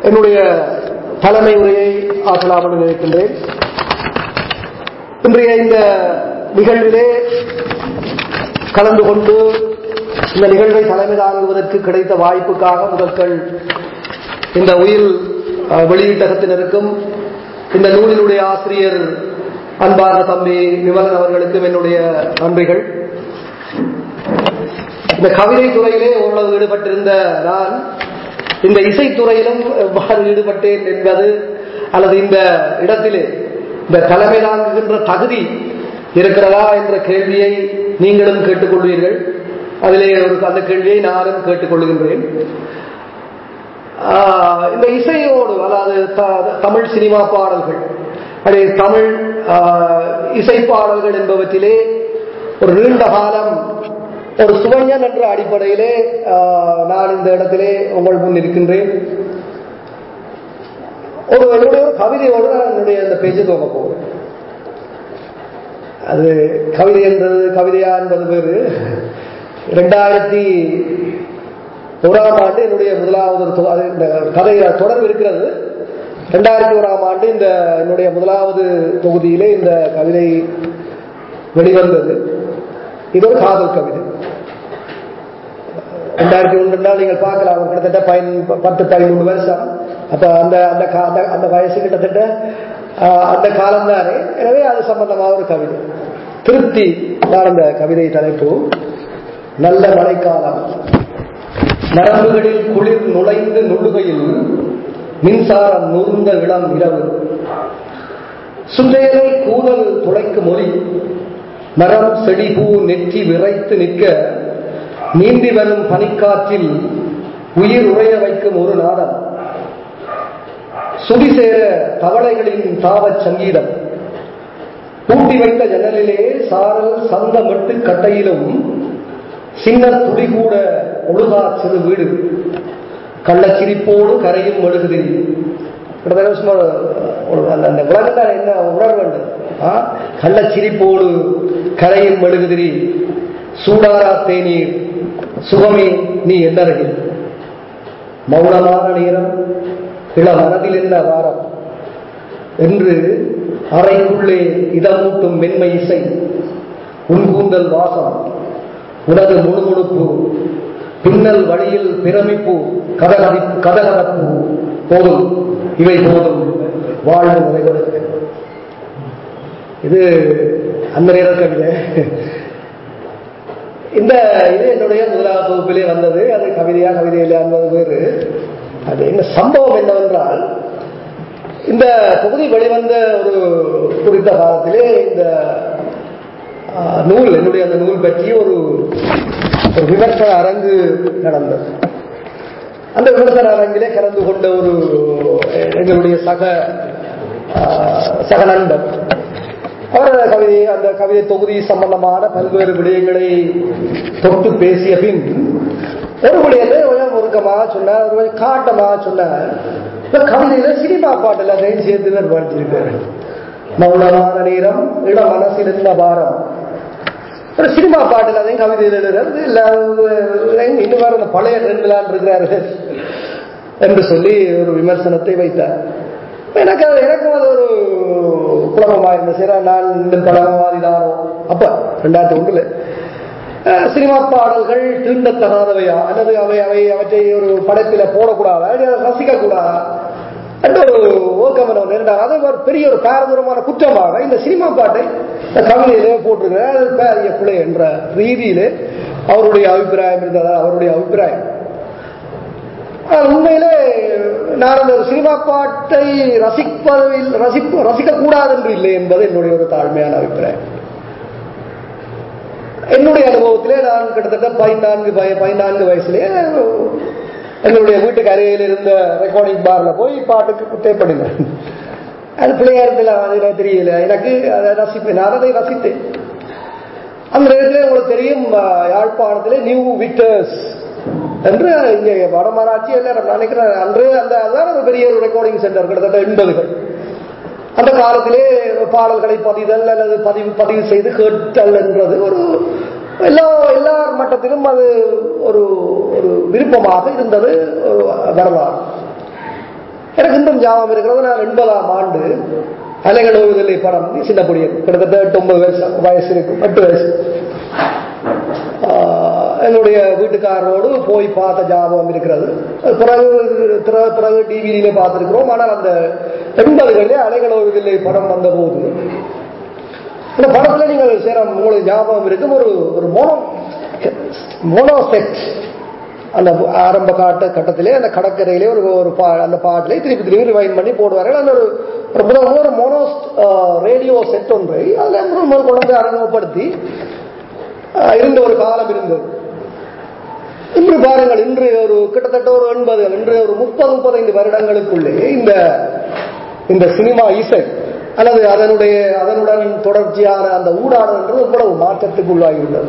என்னுடைய தலைமை உரையை ஆற்றலாம் என்று நினைக்கின்றேன் இன்றைய இந்த நிகழ்விலே கலந்து கொண்டு இந்த நிகழ்வை தலைமை தாங்குவதற்கு கிடைத்த வாய்ப்புக்காக முதற்கள் இந்த உயிர் அஹ், வெளியீட்டகத்தினருக்கும் இந்த நூலினுடைய ஆசிரியர் அன்பான தம்பி விமலன் அவர்களுக்கும் என்னுடைய நன்றிகள் இந்த கவிதை துறையிலே ஓரளவு ஈடுபட்டிருந்த நான் இந்த இசைத்துறையிலும் எவ்வாறு ஈடுபட்டேன் என்பது அல்லது இந்த இடத்திலே இந்த தலைமை தாங்குகின்ற தகுதி இருக்கிறதா என்ற கேள்வியை நீங்களும் கேட்டுக்கொள்வீர்கள் அதிலே ஒரு அந்த கேள்வியை நானும் கேட்டுக்கொள்கின்றேன் ஆஹ் இந்த இசையோடு அதாவது த- தமிழ் சினிமா பாடல்கள் அதே தமிழ் ஆஹ், இசை பாடல்கள் என்பவற்றிலே ஒரு நீண்ட காலம் ஒரு சுவைஞன் என்ற அடிப்படையிலே ஆஹ், நான் இந்த இடத்திலே உங்கள் முன் இருக்கின்றேன் ஒரு என்னுடைய ஒரு கவிதையோடு நான் என்னுடைய அந்த பேச்சு துவங்க போகிறேன் அது கவிதை என்பது கவிதையா என்பது வேறு ரெண்டாயிரத்தி ஓராம் ஆண்டு என்னுடைய முதலாவது ஒரு தொ- அது இந்த கதை தொடர்பு இருக்கிறது ரெண்டாயிரத்தி ஓராம் ஆண்டு இந்த என்னுடைய முதலாவது தொகுதியிலே இந்த கவிதை வெளிவந்தது இது ஒரு காதல் கவிதை ரெண்டாயிரத்தி ஒன்றுனால் நீங்கள் பார்க்கலாம் ஒரு கிட்டத்தட்ட பயன் பத்து பதிமூணு வருஷம் அப்ப அந்த அந்த கா- அந்த- அந்த வயசு கிட்டத்தட்ட ஆஹ், அந்த காலம் தானே எனவே அது சம்பந்தமாக ஒரு கவிதை திருப்தி தான் அந்த கவிதை தலைப்பு நல்ல மழைக்காலம் நரம்புகளில் குளிர் நுழைந்து நுழுகையில் மின்சாரம் நூர்ந்த இளம் இரவு சுந்தையலை கூதல் துளைக்கும் ஒலி மரம் செடி பூ நெற்றி விரைத்து நிற்க நீந்தி வரும் பனிக்காற்றில் உயிர் உறைய வைக்கும் ஒரு நாடம் சுடிசேர தவளைகளின் தாவச் சங்கீதம் பூட்டி வைத்த ஜன்னலிலே சாரல் சந்தமிட்டு கட்டையிலும் சின்ன துளி கூட ஒழுகா சிறு வீடு கள்ளச்சிரிப்போடு கரையும் மெழுகுதிரி கிட்டத்தட்ட சும்மா ஒரு அந்த அந்த விலங்குதான் என்ன உணர வேண்டும் ஆ? கள்ளச்சிரிப்போடு கரையும் மெழுகுதிரி சூடாரா தேநீர் சுகமே நீ என்னருகில் மௌனமான நேரம் இள மனதில் என்ன வாரம் என்று அறைக்குள்ளே இதமூட்டும் மென்மை இசை உன் கூந்தல் வாசம் உனது முணுமுணுப்பு பின்னல் வழியில் பிரமிப்பு கதகதி கதகதப்பு போதும் இவை போதும் வாழ்வு நிறைவதற்கு இது அந்த நேர கவிதை இந்த இது என்னுடைய முதலாவது தொகுப்பிலே வந்தது அது கவிதையா கவிதையில என்பது வேறு அது என்ன சம்பவம் என்னவென்றால் இந்த தொகுதி வெளிவந்த ஒரு குறித்த காலத்திலே இந்த ஆ, நூல் என்னுடைய அந்த நூல் பற்றி ஒரு ஒரு விமர்சன அரங்கு நடந்தது அந்த விமர்சன அரங்கிலே கலந்து கொண்ட ஒரு எங்களுடைய சக ஆ, சக நண்பர் அவர் அந்த கவிதை அந்த கவிதை தொகுதி சம்பந்தமான பல்வேறு விடயங்களை தொட்டு பேசிய பின் ஒரு விடயத்தை கொஞ்சம் ஒருக்கமாக சொன்னார் ஒரு கொஞ்சம் காட்டமாக சொன்னார் இந்த கவிதையில சினிமா பாட்டு எல்லாத்தையும் சேர்த்து தான் படிச்சிருக்காரு மௌனமான நேரம் இட மனசில் இருந்த பாரம் ஒரு சினிமா பாட்டு எல்லாத்தையும் கவிதையில் எழுதுறது எல்லாரும் இன்னும் வேற இந்த பழைய ட்ரெண்ட்லான் இருக்கிறாரு என்று சொல்லி ஒரு விமர்சனத்தை வைத்தார் எனக்கு அது எனக்கும் அது ஒரு குழப்பமா இருந்த சரி நான் இந்த பழமவாதி தானோ அப்ப ரெண்டாயிரத்தி ஒன்றுல அஹ், சினிமா பாடல்கள் தீண்டத்தகாதவையா அல்லது அவை அவை அவற்றை ஒரு படத்தில போடக்கூடாதா இல்லை அதை ரசிக்கக்கூடாதா என்ற ஒரு ஓக்கமனம் நேரிட்டார் அது ஒரு பெரிய ஒரு பாரதூரமான குற்றமாக இந்த சினிமா பாட்டை இந்த கவிதையிலே போட்டிருக்கிறார் அது பேரிய பிள்ளை என்ற ரீதியிலே அவருடைய அபிப்பிராயம் இருந்ததா அவருடைய அபிப்பிராயம் ஆனால் உண்மையிலே நான் அந்த ஒரு சினிமா பாட்டை ரசிப்பதில் ரசிப்பு ரசிக்கக்கூடாது என்று இல்லை என்பது என்னுடைய ஒரு தாழ்மையான அபிப்பிராயம் என்னுடைய அனுபவத்திலே நான் கிட்டத்தட்ட பதினான்கு பய- பதினான்கு வயசுலேயே எங்களுடைய வீட்டுக்கு அருகில் இருந்த ரெக்கார்டிங் பார்ல போய் பாட்டுக்கு டேப் பண்ணினேன் அது பிள்ளையாரத்தில் அது எனக்கு தெரியல எனக்கு அதை ரசிப்பேன் நான் அதை ரசித்தேன் அந்த நேரத்தில் உங்களுக்கு தெரியும் அஹ், யாழ்ப்பாணத்திலே நியூ விக்டர்ஸ் என்று இங்கே வடமராட்சி எல்லாரும் நான் நினைக்கிறேன் அன்று அந்த அதுதான் ஒரு பெரிய ஒரு ரெக்கார்டிங் சென்டர் கிட்டத்தட்ட எண்பதுகள் அந்த காலத்திலே பாடல்களை பதிதல் அல்லது பதிவு பதிவு செய்து கேட்டல் என்றது ஒரு எல்லா எல்லார் மட்டத்திலும் அது ஒரு ஒரு விருப்பமாக இருந்தது ஒரு வரலாறு எனக்கு இன்னும் ஞாபகம் இருக்கிறது நான் எண்பதாம் ஆண்டு அலைகள் ஓய்வதில்லை படம் சின்ன பொடியன் கிட்டத்தட்ட எட்டு ஒன்பது வயசு வயசு இருக்கும் எட்டு வயசு ஆஹ் என்னுடைய வீட்டுக்காரரோடு போய் பார்த்த ஞாபகம் இருக்கிறது பிறகு பிற- பிறகு டிவியிலே பார்த்திருக்கிறோம் ஆனால் அந்த எண்பதுகளிலே அலைகள் ஓய்வதில்லை படம் வந்த போது இந்த படத்துல நீங்கள் சேர உங்களுக்கு ஞாபகம் இருக்கும் ஒரு ஒரு மோனோ மோனோசெட் அந்த ஆரம்ப காட்ட கட்டத்திலே அந்த கடற்கரையிலே ஒரு ஒரு பா அந்த பாட்டிலே திருப்பி திருப்பி ரிவைன் பண்ணி போடுவார்கள் அந்த ஒரு ஒரு முதல் முதல் ஒரு மோனோ ரேடியோ செட் ஒன்றை அதில் முதல் முதல் கொண்டு வந்து அறிமுகப்படுத்தி ஆஹ், இருந்த ஒரு காலம் இருந்தது இன்று பாருங்கள் இன்று ஒரு கிட்டத்தட்ட ஒரு எண்பது இன்று ஒரு முப்பது முப்பத்தைந்து வருடங்களுக்குள்ளே இந்த இந்த சினிமா இசை அல்லது அதனுடைய அதனுடன் தொடர்ச்சியான அந்த ஊடாடல் என்றது எவ்வளவு மாற்றத்துக்கு உள்ளாகியுள்ளது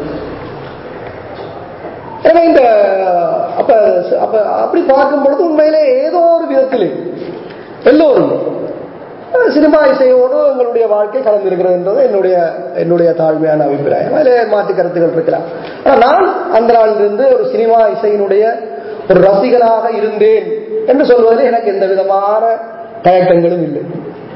எனவே இந்த அப்ப அப்ப அப்படி பார்க்கும் பொழுது உண்மையிலே ஏதோ ஒரு விதத்திலே எல்லோரும் அஹ், சினிமா இசையோடு எங்களுடைய வாழ்க்கை கலந்திருக்கிறது என்றது என்னுடைய என்னுடைய தாழ்மையான அபிப்பிராயம் அதில் மாற்று கருத்துக்கள் இருக்கலாம் ஆனா நான் அந்த நாளிலிருந்து ஒரு சினிமா இசையினுடைய ஒரு ரசிகனாக இருந்தேன் என்று சொல்வதில் எனக்கு எந்த விதமான தயக்கங்களும் இல்லை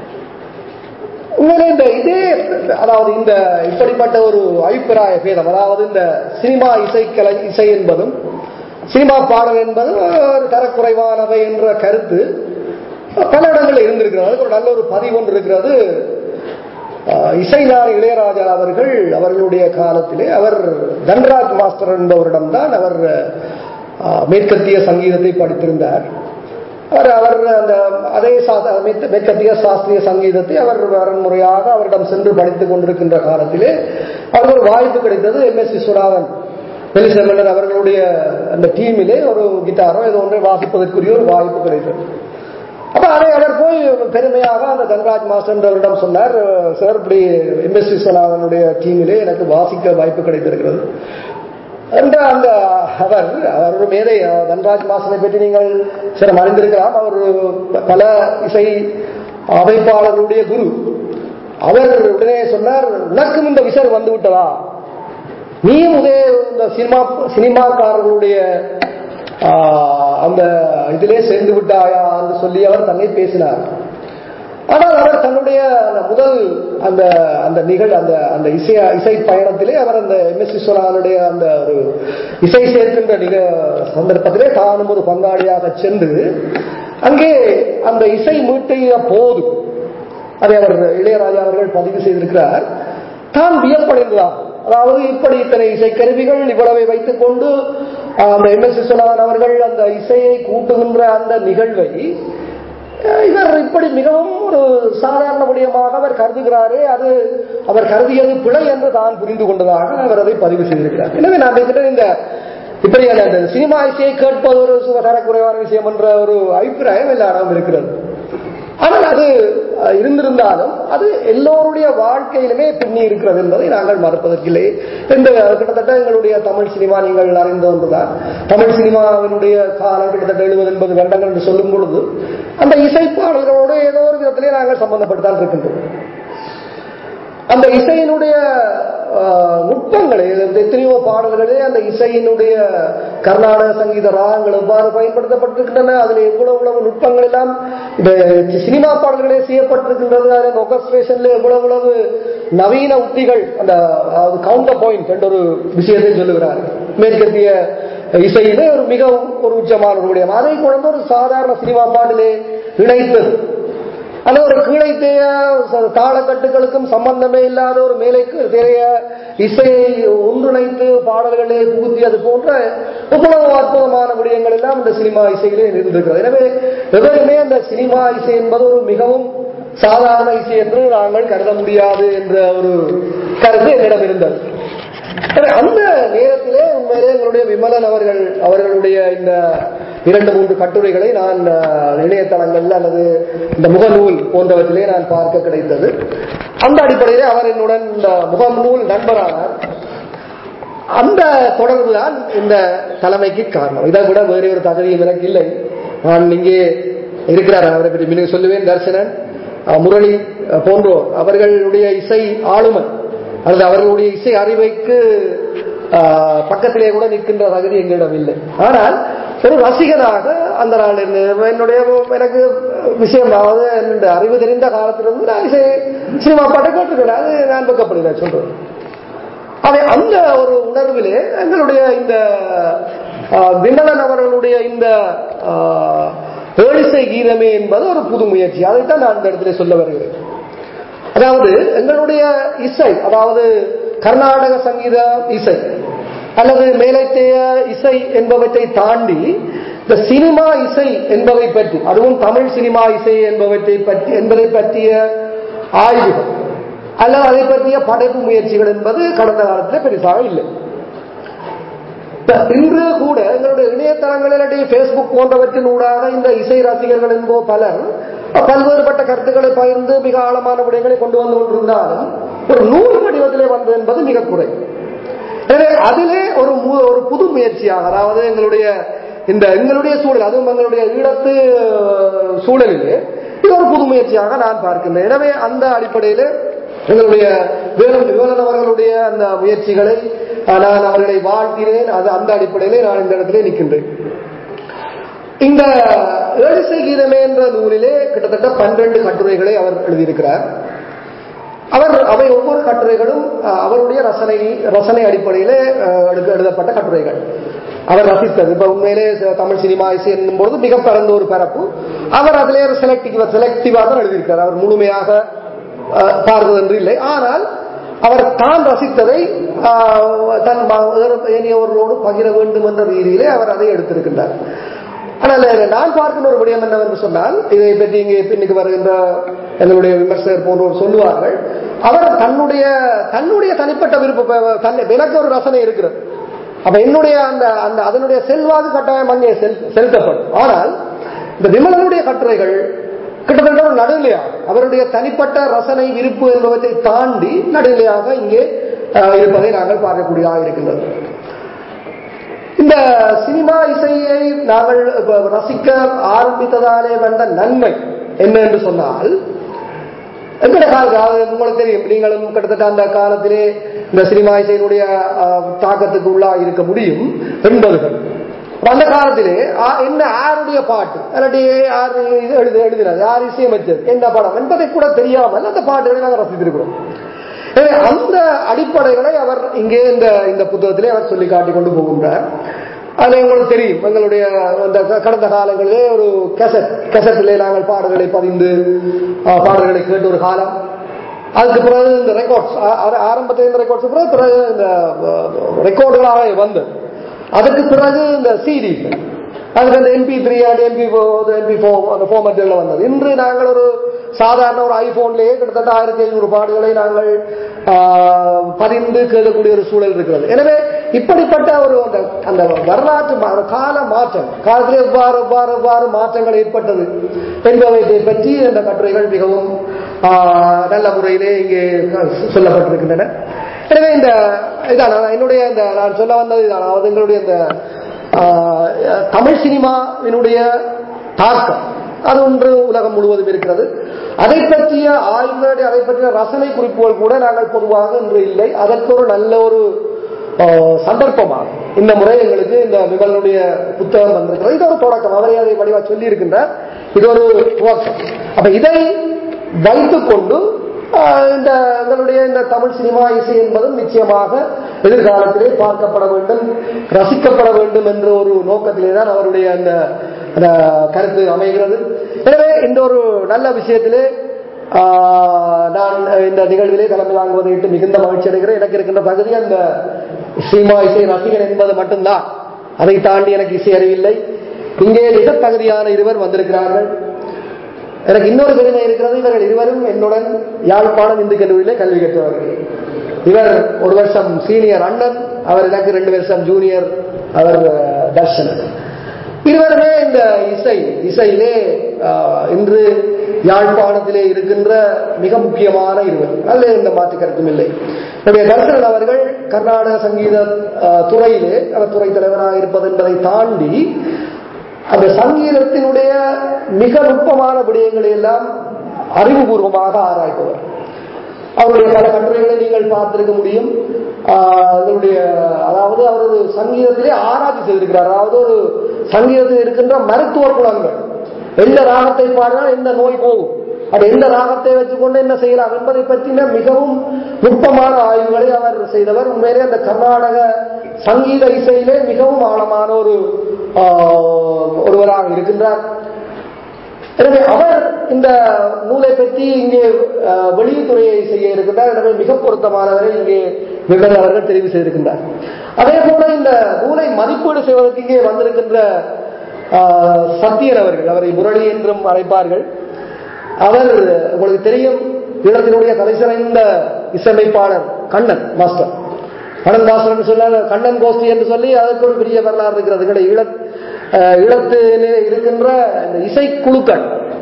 உண்மையிலே இந்த இதே அதாவது இந்த இப்படிப்பட்ட ஒரு அபிப்பிராய பேதம் அதாவது இந்த சினிமா இசைக்கலை இசை என்பதும் சினிமா பாடல் என்பதும் ஒரு தரக்குறைவானவை என்ற கருத்து பல இடங்களில் இருந்திருக்கிறது அதுக்கு ஒரு நல்ல ஒரு பதிவு ஒன்று இருக்கிறது அஹ், இசைஞானி இளையராஜா அவர்கள் அவர்களுடைய காலத்திலே அவர் தன்ராஜ் மாஸ்டர் என்பவரிடம்தான் அவர் அஹ், மேற்கத்திய சங்கீதத்தை படித்திருந்தார் அவர் அவர் அந்த அதே சா- மேற்க- மேற்கத்திய சாஸ்திரிய சங்கீதத்தை அவர் வரன்முறையாக அவரிடம் சென்று படித்துக் கொண்டிருக்கின்ற காலத்திலே அவருக்கு ஒரு வாய்ப்பு கிடைத்தது எம் எஸ் விஸ்வநாதன் வெளிசெல்வனர் அவர்களுடைய அந்த டீமிலே ஒரு கிட்டாரோ ஏதோ ஒன்றை வாசிப்பதற்குரிய ஒரு வாய்ப்பு கிடைத்தது அப்ப அதை அவர் போய் பெருமையாக அந்த தன்ராஜ் மாஸ்டர் சொன்னார் சார் இப்படி எம் எஸ் விஸ்வநாதனுடைய டீமிலே எனக்கு வாசிக்க வாய்ப்பு கிடைத்திருக்கிறது என்ற அந்த அவர் அவர் ஒரு மேதை தன்ராஜ் மாஸ்டரை பற்றி நீங்கள் சில அறிந்திருக்கலாம் அவர் ஒரு பல இசை அமைப்பாளர்களுடைய குரு அவர் உடனே சொன்னார் உனக்கும் இந்த விசர் வந்து விட்டதா நீயும் இதே இந்த சினிமா சினிமாக்காரர்களுடைய ஆஹ், அந்த இதிலே சேர்ந்து விட்டாயா என்று சொல்லி அவர் தன்னை பேசினார் ஆனால் அவர் தன்னுடைய அந்த முதல் அந்த அந்த நிகழ் அந்த அந்த இசை இசை பயணத்திலே அவர் அந்த எம் எஸ் விஸ்வநாதனுடைய அந்த ஒரு இசை சேர்க்கின்ற நிக சந்தர்ப்பத்திலே தானும் ஒரு பங்காளியாக சென்று அங்கே அந்த இசை மீட்டிய போது அதை அவர் இளையராஜா அவர்கள் பதிவு செய்திருக்கிறார் தான் வியப்படைந்தான் அதாவது இப்படி இத்தனை இசை கருவிகள் இவ்வளவை வைத்துக் கொண்டு ஆஹ், அந்த எம் எஸ் விஸ்வநாதன் அவர்கள் அந்த இசையை கூட்டுகின்ற அந்த நிகழ்வை அஹ், இவர் இப்படி மிகவும் ஒரு சாதாரண விடயமாக அவர் கருதுகிறாரே அது அவர் கருதியது பிழை என்று தான் புரிந்து கொண்டதாக அவர் அதை பதிவு செய்திருக்கிறார் எனவே நான் நினைக்கிறேன் இந்த இப்படியான இந்த சினிமா இசையை கேட்பது ஒரு சுகாதாரக்குறைவான விஷயம் என்ற ஒரு அபிப்பிராயம் எல்லா இடமும் இருக்கிறது ஆனால் அது அஹ், இருந்திருந்தாலும் அது எல்லோருடைய வாழ்க்கையிலுமே பின்னி இருக்கிறது என்பதை நாங்கள் மறுப்பதற்கில்லை இந்த கிட்டத்தட்ட எங்களுடைய தமிழ் சினிமா நீங்கள் அறிந்த ஒன்றுதான் தமிழ் சினிமாவினுடைய காலம் கிட்டத்தட்ட எழுபது எண்பது வருடங்கள் என்று சொல்லும் பொழுது அந்த இசைப்பாடல்களோடு ஏதோ ஒரு விதத்திலே நாங்கள் சம்பந்தப்பட்டுத்தான் இருக்கின்றோம் அந்த இசையினுடைய ஆஹ், நுட்பங்களை இந்த எத்தனையோ பாடல்களே அந்த இசையினுடைய கர்நாடக சங்கீத ராகங்கள் எவ்வாறு பயன்படுத்தப்பட்டிருக்கின்றன அதில் எவ்வளவு எவ்வளவு நுட்பங்கள் எல்லாம் இந்த சினிமா பாடல்களே செய்யப்பட்டிருக்கின்றது அதில் ஒகஸ்ட்ரேஷன்ல எவ்வளவு எவ்வளவு நவீன உத்திகள் அந்த கவுண்டர் பாயிண்ட் என்ற ஒரு விஷயத்தை சொல்லுகிறார் மேற்கத்திய இசையிலே ஒரு மிகவும் ஒரு உச்சமான ஒரு விடயம் அதை கொண்டு ஒரு சாதாரண சினிமா பாட்டிலே இணைத்தது அல்லது ஒரு கீழைத்தேய தாளக்கட்டுகளுக்கும் சம்பந்தமே இல்லாத ஒரு மேலை தேய இசையை ஒன்றிணைத்து பாடல்களை புகுத்தி அது போன்ற எவ்வளவு அற்புதமான விடயங்கள் எல்லாம் இந்த சினிமா இசையிலே இருந்திருக்கிறது எனவே எவருமே அந்த சினிமா இசை என்பது ஒரு மிகவும் சாதாரண இசை என்று நாங்கள் கருத முடியாது என்ற ஒரு கருத்து என்னிடம் இருந்தது எனவே அந்த நேரத்திலே உண்மையிலே எங்களுடைய விமலன் அவர்கள் அவர்களுடைய இந்த இரண்டு மூன்று கட்டுரைகளை நான் அஹ், இணையதளங்கள் அல்லது இந்த முகநூல் போன்றவற்றிலே நான் பார்க்க கிடைத்தது அந்த அடிப்படையிலே அவர் என்னுடன் இந்த முகநூல் நண்பரானார் அந்த தொடர்பு தான் இந்த தலைமைக்கு காரணம் இதை விட வேறு ஒரு தகுதியும் எனக்கு இல்லை நான் இங்கே இருக்கிறார் அவரை பற்றி மிக சொல்லுவேன் தர்சனன் அஹ், முரளி அஹ், போன்றோர் அவர்களுடைய இசை ஆளுமை அல்லது அவர்களுடைய இசை அறிவைக்கு ஆஹ், பக்கத்திலே கூட நிற்கின்ற தகுதி எங்களிடம் இல்லை ஆனால் ஒரு ரசிகனாக அந்த நாள் இருந்தது என்னுடைய எனக்கு விஷயம் அதாவது என்னுடைய அறிவு தெரிந்த காலத்திலிருந்து நான் இசை சினிமா பாட்டை கேட்டிருக்கிறேன் அது நான் பக்கப்படி நான் சொல்றேன் அவை அந்த ஒரு உணர்விலே எங்களுடைய இந்த ஆஹ், விமலன் அவர்களுடைய இந்த ஆஹ், ஏழிசை கீதமே என்பது ஒரு புது முயற்சி அதைத்தான் நான் இந்த இடத்துல சொல்ல வருகிறேன் அதாவது எங்களுடைய இசை அதாவது கர்நாடக சங்கீத இசை அல்லது மேலைத்தேய இசை என்பவற்றை தாண்டி இந்த சினிமா இசை என்பதை பற்றி அதுவும் தமிழ் சினிமா இசை என்பவற்றை பற்றி என்பதை பற்றிய ஆய்வுகள் அல்லது அதை பற்றிய படைப்பு முயற்சிகள் என்பது கடந்த காலத்தில் பெருசாக இல்லை இப்ப இன்று கூட எங்களுடைய இணையதளங்களில் பேஸ்புக் போன்றவற்றின் ஊடாக இந்த இசை ரசிகர்கள் என்போ பலர் பல்வேறுபட்ட கருத்துக்களை பகிர்ந்து மிக ஆழமான விடயங்களை கொண்டு வந்து கொண்டிருந்தாலும் ஒரு நூல் வடிவத்திலே வந்தது என்பது மிக குறை எனவே அதிலே ஒரு மு- ஒரு புது முயற்சியாக அதாவது எங்களுடைய இந்த எங்களுடைய சூழல் அதுவும் எங்களுடைய ஈழத்து அஹ், சூழலிலே இது ஒரு புது முயற்சியாக நான் பார்க்கின்றேன் எனவே அந்த அடிப்படையில் எங்களுடைய வேலன் வேலன் அவர்களுடைய அந்த முயற்சிகளை அஹ், நான் அவர்களை வாழ்த்தினேன் அது அந்த அடிப்படையிலே நான் இந்த இடத்திலே நிற்கின்றேன் இந்த ஏழிசை கீதமே என்ற நூலிலே கிட்டத்தட்ட பன்னிரண்டு கட்டுரைகளை அவர் எழுதியிருக்கிறார் அவர் அவை ஒவ்வொரு கட்டுரைகளும் அஹ், அவருடைய ரசனை ரசனை அடிப்படையிலே அஹ், எழுத- எழுதப்பட்ட கட்டுரைகள் அவர் ரசித்தது இப்ப உண்மையிலே ச- தமிழ் சினிமா இசை என்னும் பொழுது மிக பரந்த ஒரு பரப்பு அவர் அதிலே ஒரு செலக்டிவ் செலக்டிவா தான் எழுதியிருக்கிறார் அவர் முழுமையாக அஹ், பார்த்தது என்று இல்லை ஆனால் அவர் தான் ரசித்ததை அஹ், தன் ம- வேறு ஏனையவர்களோடு பகிர வேண்டும் என்ற ரீதியிலே அவர் அதை எடுத்திருக்கின்றார் ஆனால் நான் பார்க்கின்ற ஒரு விடயம் என்னவென்று சொன்னால் இதை பற்றி இங்கே இன்னைக்கு வருகின்ற எங்களுடைய விமர்சகர் போன்றோர் சொல்லுவார்கள் அவர் தன்னுடைய தன்னுடைய தனிப்பட்ட விருப்ப தன்னை எனக்கு ஒரு ரசனை இருக்கிறது அப்ப என்னுடைய அந்த அந்த அதனுடைய செல்வாக்கு கட்டாயம் அங்கே செல்- செலுத்தப்படும் ஆனால் இந்த விமலனுடைய கட்டுரைகள் கிட்டத்தட்ட ஒரு நடுநிலையாக அவருடைய தனிப்பட்ட ரசனை விருப்பு என்பவற்றை தாண்டி நடுநிலையாக இங்கே அஹ், இருப்பதை நாங்கள் பார்க்கக்கூடியதாக இருக்கின்றது இந்த சினிமா இசையை நாங்கள் இப்ப ரசிக்க ஆரம்பித்ததாலே வந்த நன்மை என்ன என்று சொன்னால் எங்கட கால அது உங்களுக்கு தெரியும் நீங்களும் கிட்டத்தட்ட அந்த காலத்திலே இந்த சினிமா இசையினுடைய அஹ், தாக்கத்துக்கு உள்ளா இருக்க முடியும் எண்பதுகள் அப்ப அந்த காலத்திலே ஆ, என்ன யாருடைய பாட்டு இல்லாட்டி யார் இது எழுது எழுதினார் யார் இசையமைச்சது என்ன படம் என்பதை கூட தெரியாமல் அந்த பாட்டுகளை நாங்கள் ரசித்திருக்கிறோம் எனவே அந்த அடிப்படைகளை அவர் இங்கே இந்த இந்த புத்தகத்திலே அவர் சொல்லி காட்டிக் கொண்டு போகின்றார் அதுல உங்களுக்கு தெரியும் எங்களுடைய அந்த க- கடந்த காலங்களிலே ஒரு கெசட் கெசட்டிலே நாங்கள் பாடல்களை பதிந்து ஆ, பாடல்களை கேட்ட ஒரு காலம் அதுக்கு பிறகு இந்த ரெக்கார்ட்ஸ் ஆரம்பத்தில் இந்த ரெக்கார்ட்ஸ் பிறகு பிறகு இந்த ரெக்கார்டுகளாக வந்தது அதுக்கு பிறகு இந்த சீரீஸ் அதுக்கு அந்த MP three and MP MP four அந்த ஃபார்மேட்டில் வந்தது இன்று நாங்கள் ஒரு சாதாரண ஒரு ஐபோன்லேயே கிட்டத்தட்ட ஆயிரத்தி ஐநூறு பாடுகளை நாங்கள் ஆஹ், பதிந்து கேட்கக்கூடிய ஒரு சூழல் இருக்கிறது எனவே இப்படிப்பட்ட ஒரு அந்த அந்த வரலாற்று மா- அந்த கால மாற்றம் காலத்திலே எவ்வாறு எவ்வாறு எவ்வாறு மாற்றங்கள் ஏற்பட்டது என்பதை பற்றி இந்த கட்டுரைகள் மிகவும் ஆஹ், நல்ல முறையிலே இங்கே சொல்லப்பட்டிருக்கின்றன எனவே இந்த இதான் நான் என்னுடைய இந்த நான் சொல்ல வந்தது இதான் அதாவது எங்களுடைய இந்த ஆஹ், தமிழ் சினிமாவினுடைய தாக்கம் அது ஒன்று உலகம் முழுவதும் இருக்கிறது அதை பற்றிய ஆய்வுகள் அதை பற்றிய ரசனை குறிப்புகள் கூட நாங்கள் பொதுவாக இன்று இல்லை அதற்கு ஒரு நல்ல ஒரு ஆஹ், சந்தர்ப்பமாக இந்த முறை எங்களுக்கு இந்த விமலனுடைய புத்தகம் வந்திருக்கிறது இது ஒரு தொடக்கம் அவரை அதை வடிவா சொல்லி இருக்கின்றார் இது ஒரு துவக்கம் அப்ப இதை வைத்துக்கொண்டு ஆஹ், இந்த எங்களுடைய இந்த தமிழ் சினிமா இசை என்பதும் நிச்சயமாக எதிர்காலத்திலே பார்க்கப்பட வேண்டும் ரசிக்கப்பட வேண்டும் என்ற ஒரு நோக்கத்திலே தான் அவருடைய அந்த அந்த கருத்து அமைகிறது எனவே இந்த ஒரு நல்ல விஷயத்திலே ஆஹ், நான் இந்த நிகழ்விலே தலைமை வாங்குவதை விட்டு மிகுந்த மகிழ்ச்சி அடைகிறேன் எனக்கு இருக்கின்ற தகுதி அந்த சினிமா இசை ரசிகன் என்பது மட்டும்தான் அதை தாண்டி எனக்கு இசை அறிவில்லை இங்கே மிக தகுதியான இருவர் வந்திருக்கிறார்கள் எனக்கு இன்னொரு பெருமை இருக்கிறது இவர்கள் இருவரும் என்னுடன் யாழ்ப்பாணம் இந்து கல்லூரியிலே கல்வி கற்றவர்கள் இவர் ஒரு வருஷம் சீனியர் அண்ணன் அவர் எனக்கு ரெண்டு வருஷம் ஜூனியர் அவர் அஹ், தர்ஷன் இருவருமே இந்த இசை இசையிலே ஆஹ், இன்று யாழ்ப்பாணத்திலே இருக்கின்ற மிக முக்கியமான இருவர் நல்ல இந்த மாற்று கருத்தும் இல்லை என்னுடைய தர்சனன் அவர்கள் கர்நாடக சங்கீத ஆஹ், துறையிலே அவர் துறை தலைவராக இருப்பது என்பதை தாண்டி அந்த சங்கீதத்தினுடைய மிக நுட்பமான விடயங்களை எல்லாம் அறிவுபூர்வமாக ஆராய்பவர் அவருடைய பல கட்டுரைகளை நீங்கள் பார்த்திருக்க முடியும் ஆஹ், எங்களுடைய அதாவது அவர் ஒரு சங்கீதத்திலே ஆராய்ச்சி செய்திருக்கிறார் அதாவது ஒரு சங்கீதத்தில் இருக்கின்ற மருத்துவ குணங்கள் எந்த ராகத்தை பாடினால் எந்த நோய் போகும் அது எந்த ராகத்தை வச்சுக்கொண்டு என்ன செய்யலாம் என்பதை பற்றின மிகவும் நுட்பமான ஆய்வுகளை அவர் செய்தவர் உண்மையிலே அந்த கர்நாடக சங்கீத இசையிலே மிகவும் ஆழமான ஒரு ஆஹ், ஒருவராக இருக்கின்றார் எனவே அவர் இந்த நூலை பற்றி இங்கே அஹ், வெளியுத்துறையை செய்ய இருக்கின்றார் எனவே மிக பொருத்தமானவரை இங்கே விமல் அவர்கள் தெரிவு செய்திருக்கின்றார் அதே போல இந்த நூலை மதிப்பீடு செய்வதற்கு இங்கே வந்திருக்கின்ற அஹ், சத்தியன் அவர்கள் அவரை முரளி என்றும் அழைப்பார்கள் அவர் உங்களுக்கு தெரியும் ஈழத்தினுடைய தலைசிறந்த இசையமைப்பாளர் கண்ணன் மாஸ்டர் கண்ணன் மாஸ்டர் என்று சொன்னால் கண்ணன் கோஷ்டி என்று சொல்லி அதற்கு ஒரு பெரிய வரலாறு இருக்கிறது எங்களுடைய ஈழ அஹ், ஈழத்திலே இருக்கின்ற இந்த இசைக்குழுக்கள்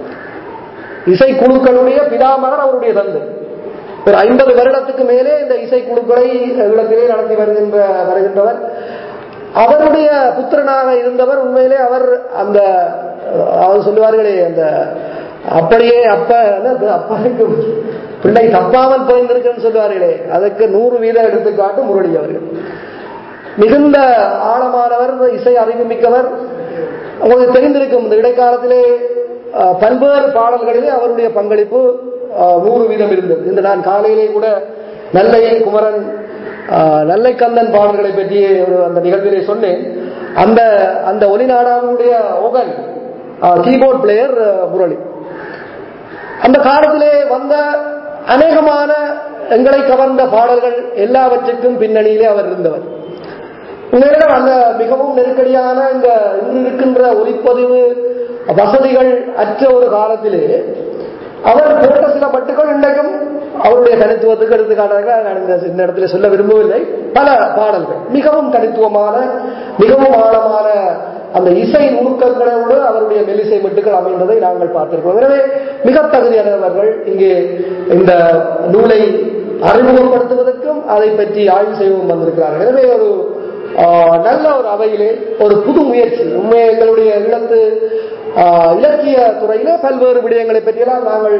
இசைக்குழுக்களுடைய பிதாமகர் அவருடைய தந்தை ஒரு ஐம்பது வருடத்துக்கு மேலே இந்த இசைக்குழுக்களை ஈழத்திலே நடத்தி வருகின்ற வருகின்றவர் அவருடைய புத்திரனாக இருந்தவர் உண்மையிலே அவர் அந்த அஹ், அவர் சொல்லுவார்களே அந்த அப்படியே அப்ப என்னது, அப்பாவுக்கு பிள்ளை தப்பாமல் பிறந்திருக்குன்னு சொல்லுவார்களே அதற்கு நூறு வீத எடுத்துக்காட்டு முரளி அவர்கள் மிகுந்த ஆழமானவர் இசை அறிவுமிக்கவர் உங்களுக்கு தெரிந்திருக்கும் இந்த இடைக்காலத்திலே அஹ், பல்வேறு பாடல்களிலே அவருடைய பங்களிப்பு அஹ், நூறு வீதம் இருந்தது இந்த நான் காலையிலே கூட நல்லை குமரன் அஹ், நல்லை கந்தன் பாடல்களை பற்றி ஒரு அந்த நிகழ்விலே சொன்னேன் அந்த அந்த ஒலிநாடாவுடைய ஓகன் கீபோர்ட் பிளேயர் முரளி அந்த காலத்திலே வந்த அநேகமான எங்களை கவர்ந்த பாடல்கள் எல்லாவற்றுக்கும் பின்னணியிலே அவர் இருந்தவர் உங்களிடம் அந்த மிகவும் நெருக்கடியான இந்த இன்று இருக்கின்ற ஒலிப்பதிவு வசதிகள் அற்ற ஒரு காலத்திலே அவர் போட்ட சில பட்டுகள் இன்றைக்கும் அவருடைய தனித்துவத்துக்கு எடுத்துக்காட்டாக நான் இந்த இந்த இடத்துல சொல்ல விரும்பவில்லை பல பாடல்கள் மிகவும் தனித்துவமான மிகவும் ஆழமான அந்த இசை நுணுக்கங்களோடு அவருடைய மெல்லிசை மெட்டுகள் அமைந்ததை நாங்கள் பார்த்திருக்கோம் எனவே மிக தகுதியானவர்கள் இங்கே இந்த நூலை அறிமுகப்படுத்துவதற்கும் அதை பற்றி ஆய்வு செய்யவும் வந்திருக்கிறார்கள் எனவே ஒரு ஆஹ், நல்ல ஒரு அவையிலே ஒரு புது முயற்சி உண்மை எங்களுடைய இல்லத்து ஆஹ், இலக்கிய துறையிலே பல்வேறு விடயங்களை பற்றியெல்லாம் நாங்கள்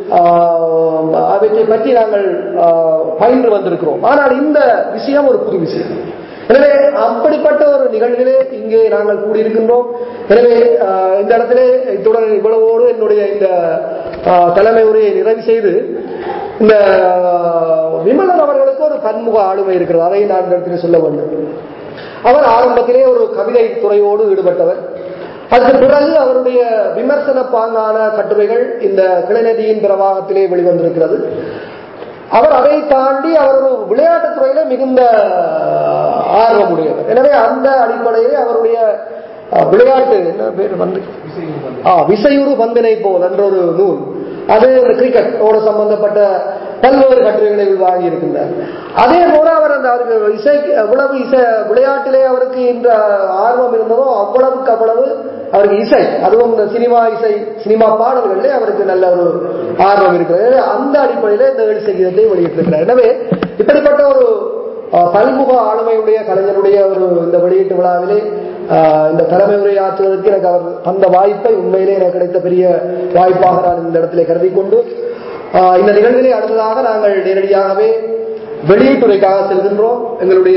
ஆஹ், அவற்றை பற்றி நாங்கள் ஆஹ், பயின்று வந்திருக்கிறோம் ஆனால் இந்த விஷயம் ஒரு புது விஷயம் எனவே அப்படிப்பட்ட ஒரு நிகழ்விலே இங்கே நாங்கள் கூடியிருக்கின்றோம் எனவே ஆஹ், இந்த இடத்திலே இத்துடன் இவ்வளவோடு என்னுடைய இந்த ஆஹ், தலைமை உரையை நிறைவு செய்து இந்த ஆஹ், விமலன் அவர்களுக்கு ஒரு பன்முக ஆளுமை இருக்கிறது அதை நான் இந்த இடத்திலே சொல்ல வேண்டும் அவர் ஆரம்பத்திலே ஒரு கவிதை துறையோடு ஈடுபட்டவர் அதுக்கு பிறகு அவருடைய விமர்சன பாங்கான கட்டுரைகள் இந்த கிளைநதியின் பிரவாகத்திலே வெளிவந்திருக்கிறது அவர் அதை தாண்டி அவர் ஒரு விளையாட்டுத் துறையில மிகுந்த ஆர்வமுடையவர் எனவே அந்த அடிப்படையிலே அவருடைய அஹ், விளையாட்டு என்ன பேர் வந்து ஆ, விசையுறு பந்தினை போல் என்ற ஒரு நூல் அது இந்த கிரிக்கெட்டோடு சம்பந்தப்பட்ட பல்வேறு கட்டுரைகளை வாங்கி இருக்கின்றார் அதே போல அவர் அந்த அவருக்கு இசை எவ்வளவு இசை விளையாட்டிலே அவருக்கு இந்த ஆர்வம் இருந்ததோ அவ்வளவுக்கு அவ்வளவு அவருக்கு இசை அதுவும் இந்த சினிமா இசை சினிமா பாடல்களிலே அவருக்கு நல்ல ஒரு ஆர்வம் இருக்கிறது எனவே அந்த அடிப்படையிலே இந்த ஏழு சங்கீதத்தை வெளியிட்டிருக்கிறார் எனவே இப்படிப்பட்ட ஒரு அஹ், பல்முக ஆளுமையுடைய கலைஞருடைய ஒரு இந்த வெளியீட்டு விழாவிலே அஹ், இந்த தலைமை உரையாற்றுவதற்கு எனக்கு அவர் தந்த வாய்ப்பை உண்மையிலே எனக்கு கிடைத்த பெரிய வாய்ப்பாக நான் இந்த இடத்திலே கருதி கொண்டு அஹ், இந்த நிகழ்விலே அடுத்ததாக நாங்கள் நேரடியாகவே வெளியீட்டுரைக்காக செல்கின்றோம் எங்களுடைய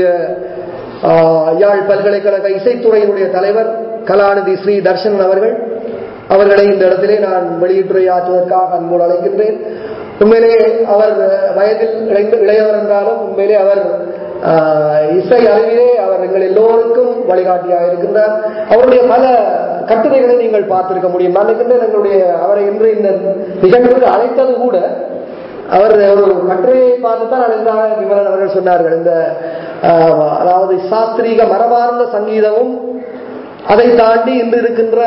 ஆஹ், யாழ் பல்கலைக்கழக இசைத்துறையினுடைய தலைவர் கலாநிதி ஸ்ரீ தர்ஷன் அவர்கள் அவர்களை இந்த இடத்திலே நான் வெளியீட்டுரை ஆற்றுவதற்காக அன்போடு அழைக்கின்றேன் உண்மையிலே அவர் வயதில் இளைந்த- இளையவர் என்றாலும் உண்மையிலே அவர் ஆஹ், இசை அறிவிலே அவர் எங்கள் எல்லோருக்கும் வழிகாட்டியாக இருக்கின்றார் அவருடைய பல கட்டுரைகளை நீங்கள் பார்த்திருக்க முடியும் நான் நினைக்கின்றேன் எங்களுடைய அவரை இன்று இந்த நிகழ்வுக்கு அழைத்தது கூட அவர் ஒரு கட்டுரையை பார்த்து தான் அழைந்தார் விமலன் அவர்கள் சொன்னார்கள் இந்த ஆஹ், அதாவது சாஸ்திரீக மரபார்ந்த சங்கீதமும் அதை தாண்டி இன்று இருக்கின்ற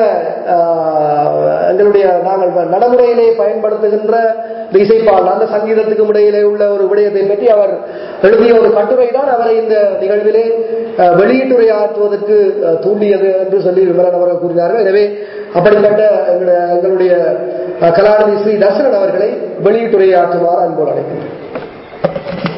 ஆஹ், எங்களுடைய நாங்கள் நடைமுறையிலே பயன்படுத்துகின்ற இந்த இசைப்பாடல் அந்த சங்கீதத்துக்கும் இடையிலே உள்ள ஒரு விடயத்தை பற்றி அவர் எழுதிய ஒரு கட்டுரை தான் அவரை இந்த நிகழ்விலே ஆஹ், வெளியீட்டுரையாற்றுவதற்கு ஆஹ், தூண்டியது என்று சொல்லி விமலன் அவர்கள் கூறினார்கள் எனவே அப்படிப்பட்ட எங்களுடைய எங்களுடைய ஆஹ், கலாநிதி ஸ்ரீ தர்சனன் அவர்களை வெளியீட்டுரையாற்றுமாறு அன்போடு அழைக்கின்றேன்